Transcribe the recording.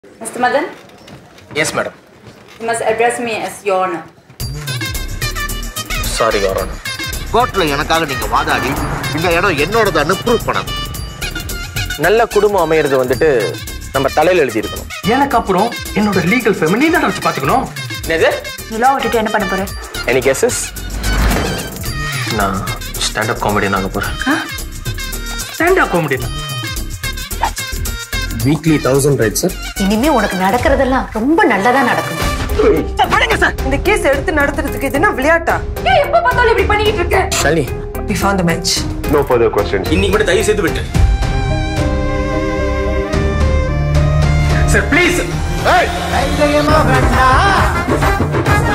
Mr. Madan, yes madam you must address me as Your Honor. Sorry your கோர்ட்ல எனக்காக நீங்க வாதாடி இந்த இடம் என்னோடதான்னு ப்ரூவ் பண்ணணும் நல்ல குடும்பம் அமையிறது வந்துட்டு நம்ம தலையில எழுதி இருக்கணும் எனக்கு அப்புறம் என்னோட லீகல் ஃபேம் நீ தான் வச்சு பாத்துக்கணும் என்னது நிலா விட்டுட்டு என்ன பண்ண போற எனி கேசஸ் நான் ஸ்டாண்டப் காமெடியன் ஆக போறேன் stand up comedian weekly thousand right sir இனிமே உனக்கு நடக்கிறதெல்லாம் ரொம்ப நல்லதா நடக்கும் இந்த கேஸ் எடுத்து நடத்துறதுக்கு இது என்ன விளையாட்டா Shalini we found the match இன்னைக்கு மட்டும் தயவு செய்து விட்டு சார் ப்ளீஸ்